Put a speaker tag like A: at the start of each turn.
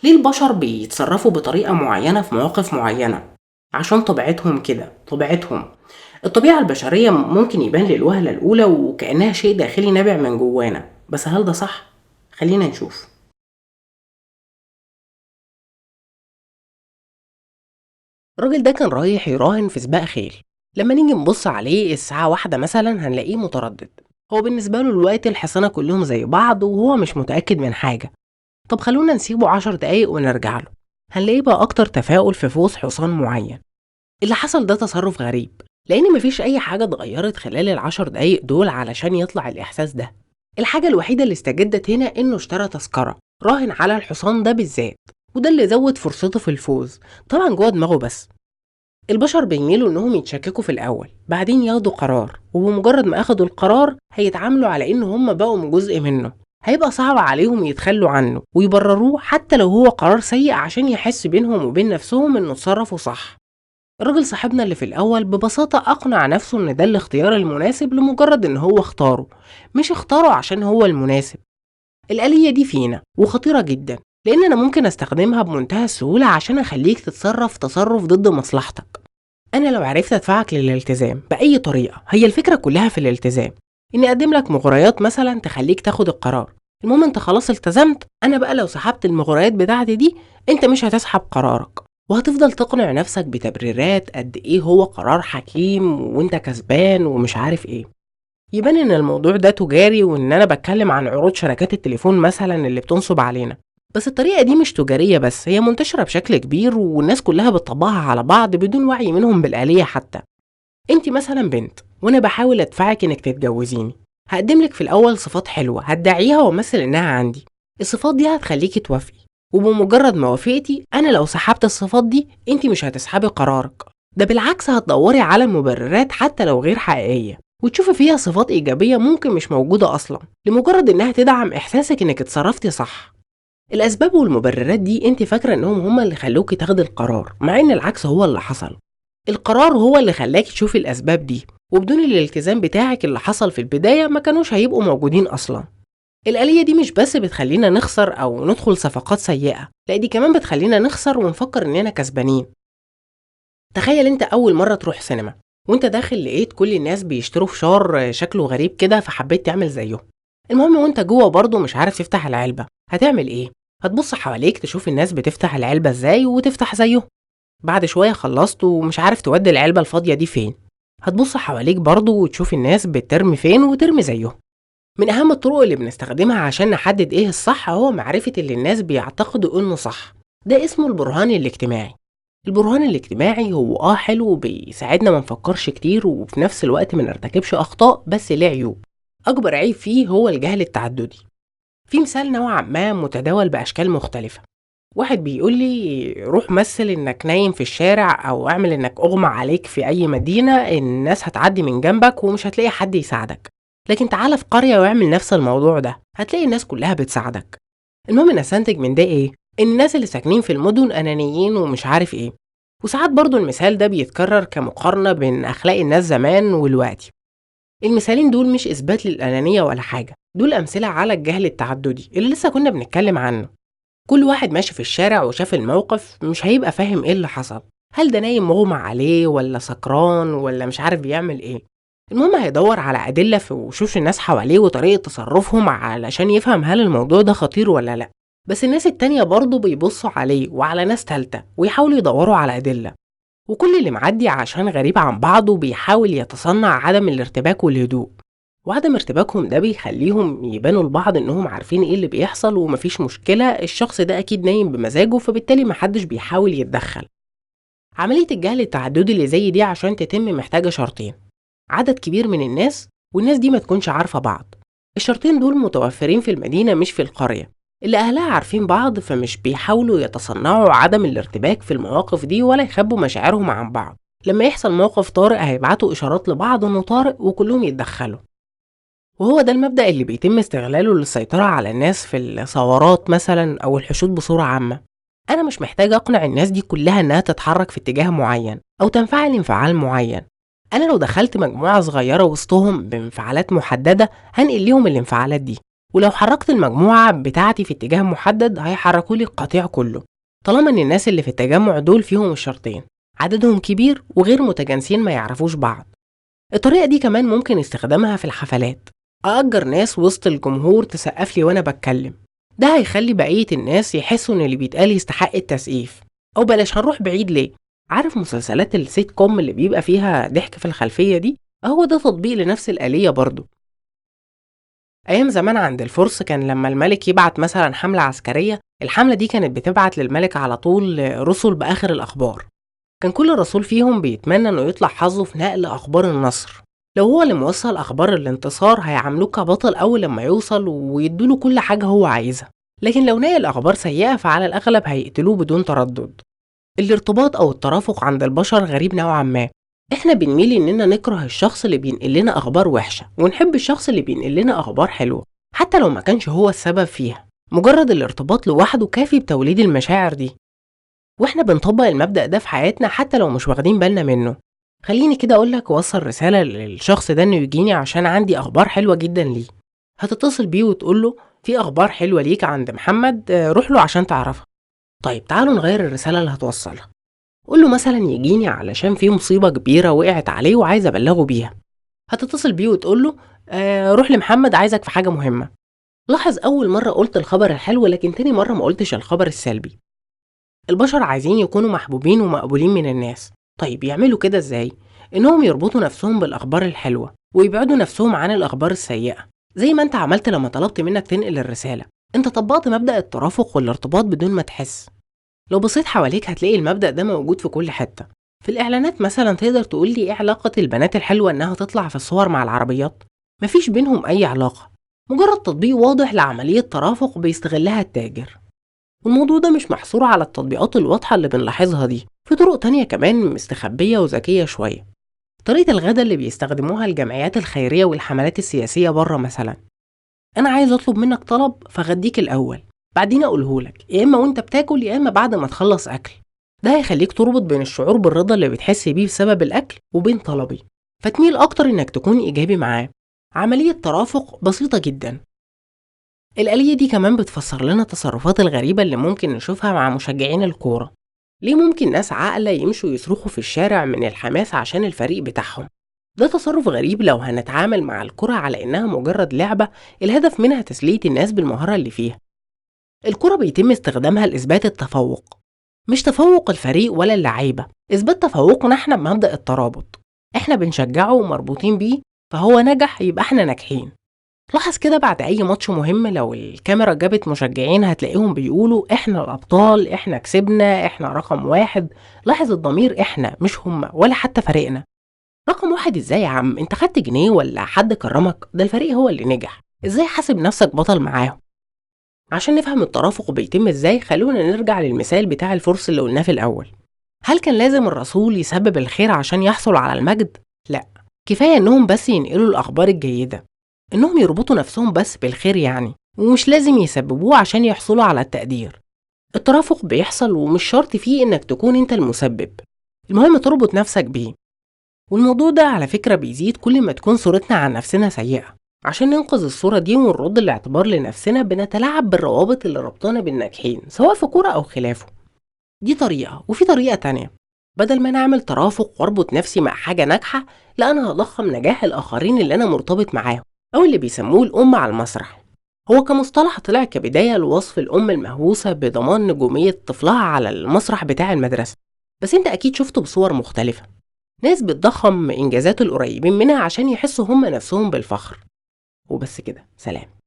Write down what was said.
A: ليه البشر بيتصرفوا بطريقة معينة في مواقف معينة عشان طبيعتهم كده طبيعتهم الطبيعة البشرية ممكن يبان للوهلة الأولى وكأنها شيء داخلي نابع من جوانا بس هل ده صح؟ خلينا نشوف الراجل ده كان رايح يراهن في سباق خيل لما نيجي نبص عليه الساعة واحدة مثلا هنلاقيه متردد هو بالنسبة له الوقت الحصانة كلهم زي بعض وهو مش متأكد من حاجة طب خلونا نسيبه عشر دقايق ونرجع له هنلاقيه بقى أكتر تفاؤل في فوز حصان معين اللي حصل ده تصرف غريب لأن مفيش أي حاجة اتغيرت خلال العشر دقايق دول علشان يطلع الإحساس ده الحاجة الوحيدة اللي استجدت هنا إنه اشترى تذكرة راهن على الحصان ده بالذات وده اللي زود فرصته في الفوز طبعا جوه دماغه بس البشر بيميلوا انهم يتشككوا في الاول بعدين ياخدوا قرار وبمجرد ما اخدوا القرار هيتعاملوا على ان هم بقوا جزء منه هيبقى صعب عليهم يتخلوا عنه ويبرروه حتى لو هو قرار سيء عشان يحس بينهم وبين نفسهم انه اتصرفوا صح الراجل صاحبنا اللي في الاول ببساطة اقنع نفسه ان ده الاختيار المناسب لمجرد ان هو اختاره مش اختاره عشان هو المناسب الآلية دي فينا وخطيرة جدا لأن أنا ممكن أستخدمها بمنتهى السهولة عشان أخليك تتصرف تصرف ضد مصلحتك أنا لو عرفت أدفعك للالتزام بأي طريقة هي الفكرة كلها في الالتزام إني أقدم لك مغريات مثلا تخليك تاخد القرار المهم أنت خلاص التزمت أنا بقى لو سحبت المغريات بتاعتي دي أنت مش هتسحب قرارك وهتفضل تقنع نفسك بتبريرات قد إيه هو قرار حكيم وأنت كسبان ومش عارف إيه يبان إن الموضوع ده تجاري وإن أنا بتكلم عن عروض شركات التليفون مثلا اللي بتنصب علينا بس الطريقة دي مش تجارية بس هي منتشرة بشكل كبير والناس كلها بتطبقها على بعض بدون وعي منهم بالآلية حتى انت مثلا بنت وانا بحاول ادفعك انك تتجوزيني هقدم لك في الاول صفات حلوة هتدعيها وامثل انها عندي الصفات دي هتخليكي توافقي وبمجرد ما وافقتي انا لو سحبت الصفات دي انت مش هتسحبي قرارك ده بالعكس هتدوري على مبررات حتى لو غير حقيقية وتشوفي فيها صفات إيجابية ممكن مش موجودة أصلا لمجرد إنها تدعم إحساسك إنك اتصرفتي صح الأسباب والمبررات دي أنت فاكرة إنهم هما اللي خلوكي تاخدي القرار مع إن العكس هو اللي حصل القرار هو اللي خلاكي تشوفي الأسباب دي وبدون الالتزام بتاعك اللي حصل في البداية ما كانوش هيبقوا موجودين أصلا الآلية دي مش بس بتخلينا نخسر أو ندخل صفقات سيئة لا دي كمان بتخلينا نخسر ونفكر إننا كسبانين تخيل أنت أول مرة تروح سينما وانت داخل لقيت كل الناس بيشتروا فشار شكله غريب كده فحبيت تعمل زيه المهم وانت جوه برضه مش عارف تفتح العلبة هتعمل ايه هتبص حواليك تشوف الناس بتفتح العلبة ازاي وتفتح زيه بعد شوية خلصت ومش عارف تودي العلبة الفاضية دي فين هتبص حواليك برضه وتشوف الناس بترمي فين وترمي زيه من أهم الطرق اللي بنستخدمها عشان نحدد إيه الصح هو معرفة اللي الناس بيعتقدوا إنه صح ده اسمه البرهان الاجتماعي البرهان الاجتماعي هو اه حلو وبيساعدنا ما نفكرش كتير وفي نفس الوقت ما نرتكبش أخطاء بس ليه عيوب أكبر عيب فيه هو الجهل التعددي في مثال نوعا ما متداول بأشكال مختلفة واحد بيقول لي روح مثل انك نايم في الشارع او اعمل انك اغمى عليك في اي مدينة الناس هتعدي من جنبك ومش هتلاقي حد يساعدك لكن تعالى في قرية واعمل نفس الموضوع ده هتلاقي الناس كلها بتساعدك المهم نستنتج من ده ايه ان الناس اللي ساكنين في المدن انانيين ومش عارف ايه وساعات برضو المثال ده بيتكرر كمقارنة بين اخلاق الناس زمان والوقتي المثالين دول مش اثبات للانانية ولا حاجة دول امثلة على الجهل التعددي اللي لسه كنا بنتكلم عنه كل واحد ماشي في الشارع وشاف الموقف مش هيبقى فاهم ايه اللي حصل هل ده نايم مغمى عليه ولا سكران ولا مش عارف بيعمل ايه المهم هيدور على أدلة في وشوش الناس حواليه وطريقة تصرفهم علشان يفهم هل الموضوع ده خطير ولا لأ بس الناس التانية برضه بيبصوا عليه وعلى ناس تالتة ويحاولوا يدوروا على أدلة وكل اللي معدي عشان غريب عن بعضه بيحاول يتصنع عدم الارتباك والهدوء وعدم ارتباكهم ده بيخليهم يبانوا لبعض انهم عارفين ايه اللي بيحصل ومفيش مشكلة الشخص ده اكيد نايم بمزاجه فبالتالي محدش بيحاول يتدخل عملية الجهل التعددي اللي زي دي عشان تتم محتاجة شرطين عدد كبير من الناس والناس دي ما تكونش عارفة بعض الشرطين دول متوفرين في المدينة مش في القرية اللي أهلها عارفين بعض فمش بيحاولوا يتصنعوا عدم الارتباك في المواقف دي ولا يخبوا مشاعرهم عن بعض لما يحصل موقف طارئ هيبعتوا إشارات لبعض إنه طارئ وكلهم يتدخلوا وهو ده المبدأ اللي بيتم استغلاله للسيطرة على الناس في الثورات مثلا أو الحشود بصورة عامة أنا مش محتاج أقنع الناس دي كلها إنها تتحرك في اتجاه معين أو تنفعل انفعال معين أنا لو دخلت مجموعة صغيرة وسطهم بانفعالات محددة هنقل ليهم الانفعالات دي ولو حركت المجموعة بتاعتي في اتجاه محدد هيحركوا لي القطيع كله طالما ان الناس اللي في التجمع دول فيهم الشرطين عددهم كبير وغير متجانسين ما يعرفوش بعض الطريقة دي كمان ممكن استخدامها في الحفلات أأجر ناس وسط الجمهور تسقف لي وأنا بتكلم ده هيخلي بقية الناس يحسوا إن اللي بيتقال يستحق التسقيف أو بلاش هنروح بعيد ليه عارف مسلسلات السيت كوم اللي بيبقى فيها ضحك في الخلفية دي أهو ده تطبيق لنفس الآلية برضه أيام زمان عند الفرس كان لما الملك يبعت مثلا حملة عسكرية الحملة دي كانت بتبعت للملك على طول رسل بآخر الأخبار كان كل رسول فيهم بيتمنى إنه يطلع حظه في نقل أخبار النصر لو هو اللي موصل أخبار الانتصار هيعاملوه كبطل أول لما يوصل ويدوله كل حاجة هو عايزها لكن لو نقل أخبار سيئة فعلى الأغلب هيقتلوه بدون تردد الارتباط أو الترافق عند البشر غريب نوعا ما احنا بنميل اننا نكره الشخص اللي بينقل لنا اخبار وحشه ونحب الشخص اللي بينقل لنا اخبار حلوه حتى لو ما كانش هو السبب فيها مجرد الارتباط لوحده كافي بتوليد المشاعر دي واحنا بنطبق المبدأ ده في حياتنا حتى لو مش واخدين بالنا منه خليني كده اقولك وصل رسالة للشخص ده انه يجيني عشان عندي اخبار حلوة جدا ليه هتتصل بيه وتقول له في اخبار حلوة ليك عند محمد آه، روح له عشان تعرفها طيب تعالوا نغير الرسالة اللي هتوصلها قول له مثلا يجيني علشان في مصيبة كبيرة وقعت عليه وعايز ابلغه بيها هتتصل بيه وتقول له آه روح لمحمد عايزك في حاجة مهمة لاحظ أول مرة قلت الخبر الحلو لكن تاني مرة ما قلتش الخبر السلبي البشر عايزين يكونوا محبوبين ومقبولين من الناس طيب يعملوا كده ازاي؟ إنهم يربطوا نفسهم بالأخبار الحلوة ويبعدوا نفسهم عن الأخبار السيئة زي ما أنت عملت لما طلبت منك تنقل الرسالة أنت طبقت مبدأ الترافق والارتباط بدون ما تحس لو بصيت حواليك هتلاقي المبدأ ده موجود في كل حتة في الإعلانات مثلا تقدر تقول لي إيه علاقة البنات الحلوة إنها تطلع في الصور مع العربيات؟ مفيش بينهم أي علاقة مجرد تطبيق واضح لعملية ترافق بيستغلها التاجر والموضوع ده مش محصور على التطبيقات الواضحة اللي بنلاحظها دي في طرق تانية كمان مستخبية وذكية شوية طريقة الغدا اللي بيستخدموها الجمعيات الخيرية والحملات السياسية بره مثلا أنا عايز أطلب منك طلب فغديك الأول بعدين أقولهولك يا إما وأنت بتاكل يا إما بعد ما تخلص أكل ده هيخليك تربط بين الشعور بالرضا اللي بتحس بيه بسبب الأكل وبين طلبي فتميل أكتر إنك تكون إيجابي معاه عملية ترافق بسيطة جدا الآلية دي كمان بتفسر لنا التصرفات الغريبة اللي ممكن نشوفها مع مشجعين الكورة ليه ممكن ناس عاقلة يمشوا يصرخوا في الشارع من الحماس عشان الفريق بتاعهم ده تصرف غريب لو هنتعامل مع الكرة على إنها مجرد لعبة الهدف منها تسلية الناس بالمهارة اللي فيها الكرة بيتم استخدامها لإثبات التفوق مش تفوق الفريق ولا اللعيبة إثبات تفوقنا احنا بمبدأ الترابط احنا بنشجعه ومربوطين بيه فهو نجح يبقى احنا ناجحين لاحظ كده بعد اي ماتش مهم لو الكاميرا جابت مشجعين هتلاقيهم بيقولوا احنا الابطال احنا كسبنا احنا رقم واحد لاحظ الضمير احنا مش هم ولا حتى فريقنا رقم واحد ازاي يا عم انت خدت جنيه ولا حد كرمك ده الفريق هو اللي نجح ازاي حاسب نفسك بطل معاهم عشان نفهم الترافق بيتم ازاي خلونا نرجع للمثال بتاع الفرس اللي قلناه في الاول هل كان لازم الرسول يسبب الخير عشان يحصل على المجد لا كفايه انهم بس ينقلوا الاخبار الجيده انهم يربطوا نفسهم بس بالخير يعني ومش لازم يسببوه عشان يحصلوا على التقدير الترافق بيحصل ومش شرط فيه انك تكون انت المسبب المهم تربط نفسك بيه والموضوع ده على فكرة بيزيد كل ما تكون صورتنا عن نفسنا سيئة عشان ننقذ الصورة دي ونرد الاعتبار لنفسنا بنتلاعب بالروابط اللي ربطانا بالناجحين سواء في كورة أو خلافه دي طريقة وفي طريقة تانية بدل ما نعمل ترافق واربط نفسي مع حاجة ناجحة لا أنا هضخم نجاح الآخرين اللي أنا مرتبط معاهم أو اللي بيسموه الأم على المسرح هو كمصطلح طلع كبداية لوصف الأم المهووسة بضمان نجومية طفلها على المسرح بتاع المدرسة بس انت أكيد شفته بصور مختلفة ناس بتضخم إنجازات القريبين منها عشان يحسوا هم نفسهم بالفخر وبس كده سلام